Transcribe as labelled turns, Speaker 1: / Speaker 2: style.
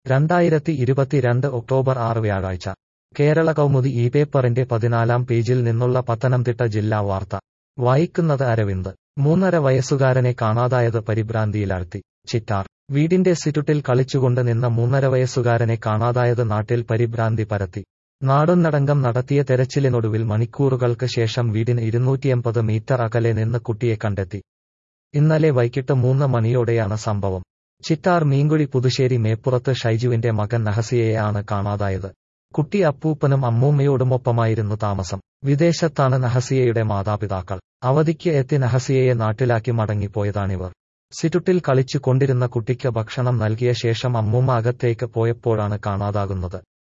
Speaker 1: രണ്ടായിരത്തി ഇരുപത്തിരണ്ട് ഒക്ടോബർ ആറ് വ്യാഴാഴ്ച കേരള കൗമുദി ഈ പേപ്പറിന്റെ പതിനാലാം പേജിൽ നിന്നുള്ള പത്തനംതിട്ട ജില്ലാ വാർത്ത വായിക്കുന്നത് അരവിന്ദ് മൂന്നര വയസ്സുകാരനെ കാണാതായത് പരിഭ്രാന്തിയിലാഴ്ത്തി ചിറ്റാർ വീടിന്റെ സിറ്റുട്ടിൽ കളിച്ചുകൊണ്ട് നിന്ന മൂന്നര വയസ്സുകാരനെ കാണാതായത് നാട്ടിൽ പരിഭ്രാന്തി പരത്തി നാടൊന്നടങ്കം നടത്തിയ തെരച്ചിലിനൊടുവിൽ മണിക്കൂറുകൾക്ക് ശേഷം വീടിന് ഇരുന്നൂറ്റിയമ്പത് മീറ്റർ അകലെ നിന്ന് കുട്ടിയെ കണ്ടെത്തി ഇന്നലെ വൈകിട്ട് മൂന്ന് മണിയോടെയാണ് സംഭവം ചിറ്റാർ മീൻകുഴി പുതുശ്ശേരി മേപ്പുറത്ത് ഷൈജുവിന്റെ മകൻ നഹസിയയെയാണ് കാണാതായത് കുട്ടി അപ്പൂപ്പനും അമ്മൂമ്മയോടുമൊപ്പമായിരുന്നു താമസം വിദേശത്താണ് നഹസിയയുടെ മാതാപിതാക്കൾ അവധിക്ക് എത്തി നഹസിയയെ നാട്ടിലാക്കി മടങ്ങിപ്പോയതാണിവർ സിറ്റുട്ടിൽ കളിച്ചു കൊണ്ടിരുന്ന കുട്ടിക്ക് ഭക്ഷണം നൽകിയ ശേഷം അമ്മൂമ്മ അകത്തേക്ക് പോയപ്പോഴാണ് കാണാതാകുന്നത്